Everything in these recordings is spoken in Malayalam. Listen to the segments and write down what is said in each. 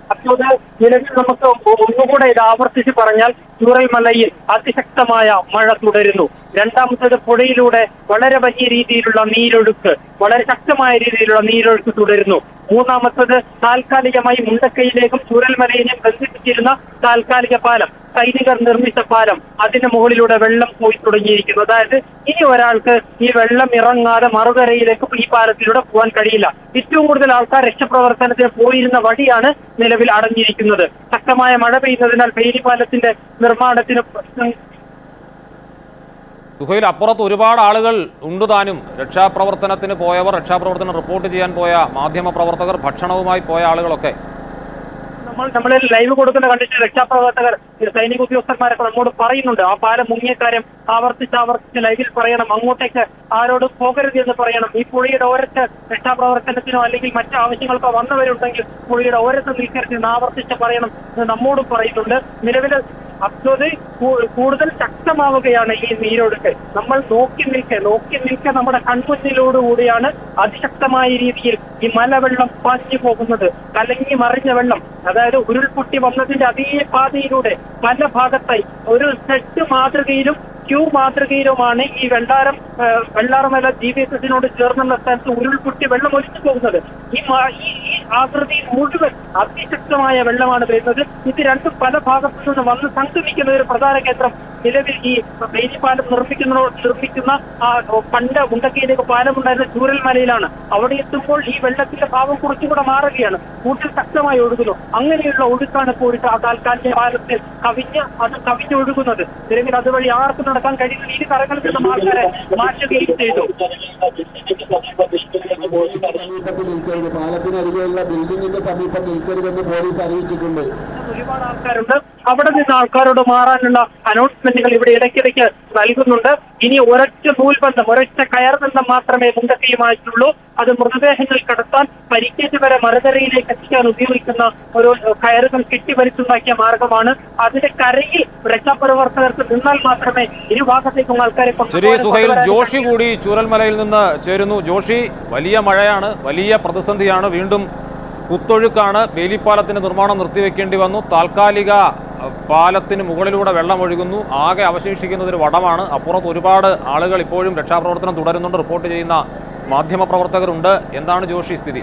അപ്പോൾ നിലവിൽ നമുക്ക് ഒന്നുകൂടെ ഇത് ആവർത്തിച്ച് പറഞ്ഞാൽ ചൂരൽമലയിൽ അതിശക്തമായ മഴ തുടരുന്നു രണ്ടാമത്തേത് പുഴയിലൂടെ വളരെ വലിയ രീതിയിലുള്ള നീരൊഴുക്ക് വളരെ ശക്തമായ രീതിയിലുള്ള നീരൊഴുക്ക് തുടരുന്നു മൂന്നാമത്തത് താൽക്കാലികമായി മുണ്ടക്കൈയിലേക്കും ചൂരൽമലയിലേക്കും ബന്ധിപ്പിച്ചിരുന്ന താൽക്കാലിക പാലം സൈനികർ നിർമ്മിച്ച പാലം അതിന്റെ മുകളിലൂടെ വെള്ളം പോയി തുടങ്ങിയിരിക്കുന്നു അതായത് ഇനി ഒരാൾക്ക് ഈ വെള്ളം ഇറങ്ങാതെ മറുകരയിലേക്ക് ഈ പാലത്തിലൂടെ പോകാൻ കഴിയില്ല ഏറ്റവും കൂടുതൽ ആൾക്കാർ രക്ഷാപ്രവർത്തനത്തിന് പോയിരുന്ന വഴിയാണ് നിലവിൽ അടഞ്ഞിരിക്കുന്നത് ശക്തമായ മഴ പെയ്യുന്നതിനാൽ ബെയിലി പാലത്തിന്റെ നിർമ്മാണത്തിന് പ്രശ്നം സുഹൈൽ അപ്പുറത്ത് ഒരുപാട് ആളുകൾ ഉണ്ട് താനും രക്ഷാപ്രവർത്തനത്തിന് പോയവർ രക്ഷാപ്രവർത്തനം റിപ്പോർട്ട് ചെയ്യാൻ പോയ മാധ്യമ പ്രവർത്തകർ ഭക്ഷണവുമായി പോയ ആളുകളൊക്കെ നമ്മൾ നമ്മളിൽ ലൈവ് കൊടുക്കുന്ന കണ്ടിട്ട് രക്ഷാപ്രവർത്തകർ ഈ സൈനിക ഉദ്യോഗസ്ഥന്മാരൊക്കെ നമ്മോട് പറയുന്നുണ്ട് ആ പാലം മുങ്ങിയ കാര്യം ആവർത്തിച്ച് ആവർത്തിച്ച് ലൈവിൽ പറയണം അങ്ങോട്ടേക്ക് ആരോടും പോകരുത് എന്ന് പറയണം ഈ പുഴയുടെ ഓരത്ത് രക്ഷാപ്രവർത്തനത്തിനോ അല്ലെങ്കിൽ മറ്റു ആവശ്യങ്ങൾക്കോ വന്നവരുണ്ടെങ്കിൽ പുഴയുടെ ഓരത്ത് നിൽക്കരുത് എന്ന് ആവർത്തിച്ച് പറയണം എന്ന് നമ്മോടും പറയുന്നുണ്ട് നിലവിൽ അബ്ദോദ് കൂടുതൽ ശക്തമാവുകയാണ് ഈ നീരൊഴുക്ക് നമ്മൾ നോക്കി നിൽക്കെ നോക്കി നിൽക്കെ നമ്മുടെ കൺമുന്നിലോടുകൂടിയാണ് അതിശക്തമായ രീതിയിൽ ഈ മലവെള്ളം പാഞ്ഞു പോകുന്നത് കലങ്ങി മറിഞ്ഞ വെള്ളം അതായത് ഉരുൾപൊട്ടി വന്നതിന്റെ അതേ പാതയിലൂടെ പല ഭാഗത്തായി ഒരു സെറ്റ് മാതൃകയിലും ക്യൂ മാതൃകയിലുമാണ് ഈ വെള്ളാരം ആ, വെള്ളാറമല ജി ബി എസ് എസിനോട് ചേർന്നുള്ള സ്ഥലത്ത് ഉരുൾപൊട്ടി വെള്ളം ഒലിച്ചു പോകുന്നത് ഈ മാ- ഈ ഈ ആകൃതിയിൽ മുഴുവൻ അതിശക്തമായ വെള്ളമാണ് വരുന്നത് ഇത് രണ്ടും പല ഭാഗത്തു നിന്ന് വന്ന് സംഗമിക്കുന്ന ഒരു പ്രധാന കേന്ദ്രം നിലവിൽ ഈ ബേലി പാലം നിർമ്മിക്കുന്ന നിർമ്മിക്കുന്ന ആ പണ്ട് മുണ്ടക്കയിലേക്ക് പാലം ഉണ്ടായിരുന്ന ചൂരൽമലയിലാണ് അവിടെ എത്തുമ്പോൾ ഈ വെള്ളത്തിന്റെ ഭാവം കുറച്ചുകൂടെ മാറുകയാണ് കൂടുതൽ ശക്തമായി ഒഴുകുന്നു അങ്ങനെയുള്ള ഒഴുക്കാണ് ഇപ്പോൾ ആ താൽക്കാലിക പാലത്തിൽ കവിഞ്ഞ് അത് കവിഞ്ഞൊഴുകുന്നത് നിലവിൽ അതുവഴി ആർക്കും നടക്കാൻ കഴിയുന്ന ഈ കരങ്ങളിൽ നിന്നും ആൾക്കാരെ മാറ്റുകയും ചെയ്തു സമീപത്ത് നിൽക്കരുത് പാലത്തിനരികെയുള്ള ബിൽഡിംഗിന്റെ സമീപം നിൽക്കരുതെന്ന് പോലീസ് അറിയിച്ചിട്ടുണ്ട് ഒരുപാട് ആൾക്കാരുണ്ട് അവിടെ നിന്ന് ആൾക്കാരോട് മാറാനുള്ള അനൗൺസ്മെന്റുകൾ ഇവിടെ ഇടയ്ക്കിടയ്ക്ക് നൽകുന്നുണ്ട് ഇനി ഒരൊറ്റ നൂൽബന്ധം ഒരൊറ്റ കയർ ബന്ധം മാത്രമേ മുണ്ടക്കയുമായിട്ടുള്ളൂ അത് മൃതദേഹങ്ങൾ കടത്താൻ പരിക്കേറ്റവരെ മറുകരയിലേക്ക് എത്തിക്കാൻ ഉപയോഗിക്കുന്ന ഒരു കയറുകൾ കെട്ടിവലിച്ചുണ്ടാക്കിയ മാർഗമാണ് അതിന്റെ കരയിൽ രക്ഷാപ്രവർത്തകർക്ക് നിന്നാൽ മാത്രമേ ഇരുഭാഗത്തേക്കും ആൾക്കാരെ ശരി കൊണ്ടുപോകാൻ സുഹൈൽ കൊണ്ടുവരാൻ ജോഷി കൂടി ചൂരൽമലയിൽ നിന്ന് ചേരുന്നു ജോഷി വലിയ മഴയാണ് വലിയ പ്രതിസന്ധിയാണ് വീണ്ടും കുത്തൊഴുക്കാണ് വേലിപ്പാലത്തിന്റെ നിർമ്മാണം നിർത്തിവെക്കേണ്ടി വന്നു താൽക്കാലിക അഹ്, പാലത്തിന് മുകളിലൂടെ വെള്ളം ഒഴുകുന്നു ആകെ അവശേഷിക്കുന്നത് ഒരു വടമാണ് അപ്പുറത്ത് ഒരുപാട് ആളുകൾ ഇപ്പോഴും രക്ഷാപ്രവർത്തനം തുടരുന്നുണ്ട് റിപ്പോർട്ട് ചെയ്യുന്ന മാധ്യമപ്രവർത്തകരുണ്ട് എന്താണ് ജോഷി സ്ഥിതി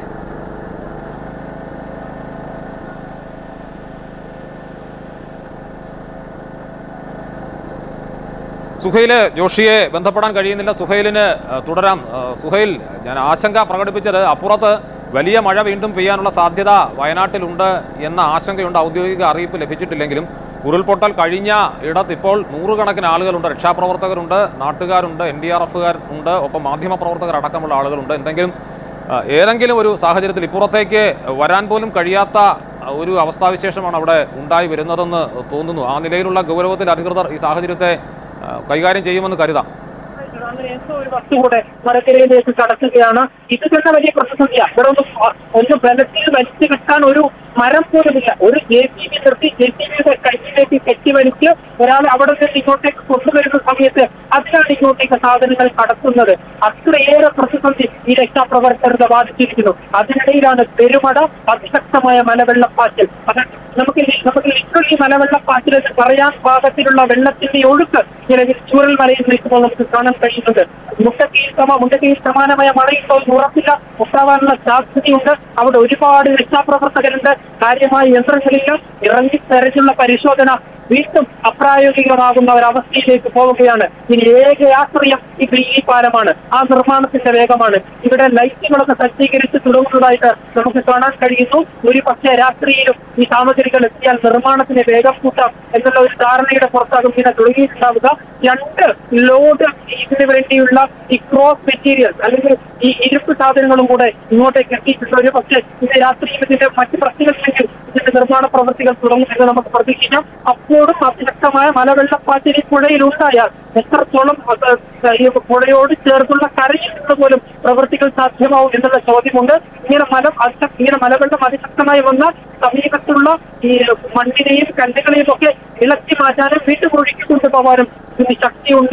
സുഹൈല് ജോഷിയെ ബന്ധപ്പെടാൻ കഴിയുന്നില്ല സുഹൈലിന് അഹ്, തുടരാം അഹ്, സുഹൈൽ ഞാൻ ആശങ്ക പ്രകടിപ്പിച്ചത് അപ്പുറത്ത് വലിയ മഴ വീണ്ടും പെയ്യാനുള്ള സാധ്യത വയനാട്ടിലുണ്ട് എന്ന ആശങ്കയുണ്ട് ഔദ്യോഗിക അറിയിപ്പ് ലഭിച്ചിട്ടില്ലെങ്കിലും ഉരുൾപൊട്ടൽ കഴിഞ്ഞ ഇടത്ത് ഇപ്പോൾ നൂറുകണക്കിന് ആളുകളുണ്ട് രക്ഷാപ്രവർത്തകരുണ്ട് നാട്ടുകാരുണ്ട് എൻ ഡി ആർ എഫുകാർ ഉണ്ട് ഒപ്പം മാധ്യമപ്രവർത്തകർ അടക്കമുള്ള ആളുകളുണ്ട് എന്തെങ്കിലും അഹ്, ഏതെങ്കിലും ഒരു സാഹചര്യത്തിൽ ഇപ്പുറത്തേക്ക് വരാൻ പോലും കഴിയാത്ത അഹ്, ഒരു അവസ്ഥാവിശേഷമാണ് അവിടെ ഉണ്ടായി വരുന്നതെന്ന് തോന്നുന്നു ആ നിലയിലുള്ള ഗൗരവത്തിൽ അധികൃതർ ഈ സാഹചര്യത്തെ അഹ്, കൈകാര്യം ചെയ്യുമെന്ന് കരുതാം അങ്ങനെ എന്തോ ഒരു വസ്തു കൂടെ മരക്കരയിലേക്ക് കടക്കുകയാണ് ഇത് തന്നെ വലിയ പ്രതിസന്ധിയാണ് ഇവിടെ ഒന്ന് ഒന്ന് ബലത്തിൽ വലിച്ചു കെട്ടാൻ ഒരു മരം പോലുമില്ല ഒരു ജെ സി ബി നിർത്തി ജെ സി ബിയുടെ കയ്യിലേക്ക് കെട്ടിവലിച്ച് ഒരാൾ അവിടെ നിന്ന് ഇങ്ങോട്ടേക്ക് കൊണ്ടുവരുന്ന സമയത്ത് അതിനാണ് ഇങ്ങോട്ടേക്ക് സാധനങ്ങൾ കടത്തുന്നത് അത്രയേറെ പ്രതിസന്ധി ഈ രക്ഷാപ്രവർത്തകരെ ബാധിച്ചിരിക്കുന്നു അതിനിടയിലാണ് പെരുമഴ അതിശക്തമായ മലവെള്ളപ്പാച്ചിൽ അത് നമുക്ക് ലി- നമുക്ക് ലിറ്ററലി മലവെള്ളപ്പാച്ചിൽ എന്ന് പറയാൻ പാകത്തിലുള്ള വെള്ളത്തിന്റെ ഒഴുക്ക് നിലവിൽ ചൂരൽമലയിൽ നിൽക്കുമ്പോൾ നമുക്ക് കാണാൻ കഴിയുന്നുണ്ട് മുണ്ടക്കയിൽ സമ മുണ്ടക്കയിൽ സമാനമായ മഴയുണ്ടോ എന്ന് ഉറപ്പില്ല ഉണ്ടാവാനുള്ള സാധ്യതയുണ്ട് അവിടെ ഒരുപാട് രക്ഷാപ്രവർത്തകരുണ്ട് കാര്യമായ യന്ത്രങ്ങളില്ല ഇറങ്ങി തെരഞ്ഞുള്ള പരിശോധന വീണ്ടും അപ്രായോഗികമാകുന്ന ഒരവസ്ഥയിലേക്ക് പോവുകയാണ് ഇനി ഏക ആശ്രയം ഈ ഗ്രീലി പാലമാണ് ആ നിർമ്മാണത്തിന്റെ വേഗമാണ് ഇവിടെ ലൈറ്റുകളൊക്കെ സജ്ജീകരിച്ച് തുടങ്ങുന്നതായിട്ട് നമുക്ക് കാണാൻ കഴിയുന്നു ഒരു പക്ഷേ രാത്രിയിലും ഈ സാമഗ്രികൾ എത്തിയാൽ നിർമ്മാണത്തിന് വേഗം കൂട്ടാം എന്നുള്ള ഒരു ധാരണയുടെ പുറത്താകും ഇങ്ങനെ തുടങ്ങിയിട്ടുണ്ടാവുക രണ്ട് ലോഡ് ഇതിന് വേണ്ടിയുള്ള ഈ ക്രോസ് മെറ്റീരിയൽ അല്ലെങ്കിൽ ഈ ഇരുമ്പ് സാധനങ്ങളും കൂടെ ഇങ്ങോട്ടേക്ക് എത്തിയിട്ടുണ്ട് ഒരു പക്ഷേ ഇന്ന് രാത്രിയിൽ ഇതിന്റെ മറ്റ് പ്രശ്നങ്ങളില്ലെങ്കിൽ ഇതിന്റെ നിർമ്മാണ പ്രവൃത്തികൾ തുടങ്ങുമെന്ന് നമുക്ക് പ്രതീക്ഷിക്കാം അപ്പോഴും അതിശക്തമായ മലവെള്ളപ്പാച്ചിൽ ഈ പുഴയിൽ ഉണ്ടായാൽ എത്രത്തോളം അത് ഈ പുഴയോട് ചേർന്നുള്ള കരയിൽ നിന്ന് പോലും പ്രവൃത്തികൾ സാധ്യമാവും എന്നുള്ള ചോദ്യമുണ്ട് ഇങ്ങനെ മല അതിശ- ഇങ്ങനെ മലവെള്ളം അതിശക്തമായി വന്നാൽ സമീപത്തുള്ള ഈ മണ്ണിനെയും കല്ലുകളെയും ഒക്കെ ഇളക്കി മാറ്റാനും വീണ്ടും ഒഴുക്കി കൊണ്ടുപോകാനും ഇതിന് ശക്തിയുണ്ട്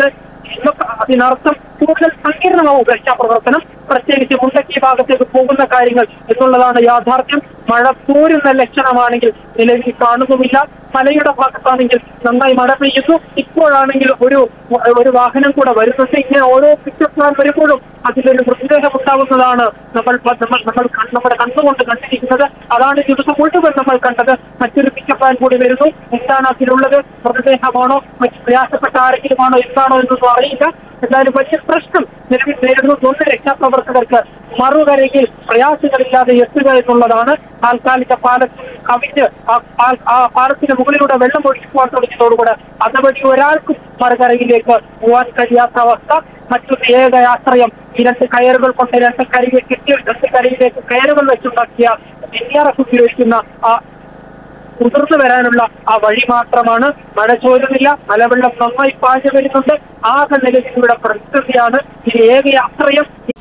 എന്നൊക്കെ അതിനർത്ഥം കൂടുതൽ സങ്കീർണമാവും രക്ഷാപ്രവർത്തനം പ്രത്യേകിച്ച് മുണ്ടക്കി ഭാഗത്തേക്ക് പോകുന്ന കാര്യങ്ങൾ എന്നുള്ളതാണ് യാഥാർത്ഥ്യം മഴ തോരുന്ന ലക്ഷണമാണെങ്കിൽ നിലവിൽ കാണുന്നുമില്ല മലയുടെ ഭാഗത്താണെങ്കിൽ നന്നായി മഴ പെയ്യുന്നു ഇപ്പോഴാണെങ്കിൽ ഒരു ഒരു വാഹനം കൂടെ വരുന്നുണ്ട് ഇങ്ങനെ ഓരോ പിക്കപ്പ് പ്ലാൻ വരുമ്പോഴും അതിലൊരു മൃതദേഹം ഉണ്ടാവുന്നതാണ് നമ്മൾ നമ്മൾ നമ്മൾ കണ്ണ് നമ്മുടെ കണ്ണുകൊണ്ട് കണ്ടിരിക്കുന്നത് അതാണ് ഈ ദിവസം മുഴുവൻ നമ്മൾ കണ്ടത് മറ്റൊരു പിക്കപ്പ് പ്ലാൻ കൂടി വരുന്നു എന്താണ് അതിലുള്ളത് മൃതദേഹമാണോ മറ്റ് പ്രയാസപ്പെട്ട ആരെങ്കിലുമാണോ എന്താണോ എന്നൊന്നും അറിയില്ല എന്തായാലും വലിയ പ്രശ്നം നിലവിൽ നേരിടുന്ന രക്ഷാപ്രവർത്തകർക്ക് മറുകരയിൽ പ്രയാസങ്ങളില്ലാതെ എത്തുക എന്നുള്ളതാണ് താൽക്കാലിക പാലത്തിൽ കവിഞ്ഞ് ആ പാൽ- ആ പാലത്തിന് മുകളിലൂടെ വെള്ളം ഒഴിക്കുവാൻ തുടങ്ങിയതോടുകൂടെ അതുവഴി ഒരാൾക്കും മറുകരയിലേക്ക് പോകാൻ കഴിയാത്ത അവസ്ഥ മറ്റൊരു ഏക ആശ്രയം ഈ രണ്ട് കയറുകൾ കൊണ്ട് രണ്ട് കരയിൽ കെട്ടി രണ്ട് കരയിലേക്ക് കയറുകൾ വെച്ചുണ്ടാക്കിയ എൻആർഎഫ് ഉപയോഗിക്കുന്ന ആ കുതിർന്നു വരാനുള്ള ആ വഴി മാത്രമാണ് മഴ ചോരുന്നില്ല മലവെള്ളം നന്നായി പാഞ്ഞു വരുന്നുണ്ട് ആകെ നിലവിലുള്ള പ്രതിസന്ധിയാണ് ഈ ഏക ആശ്രയം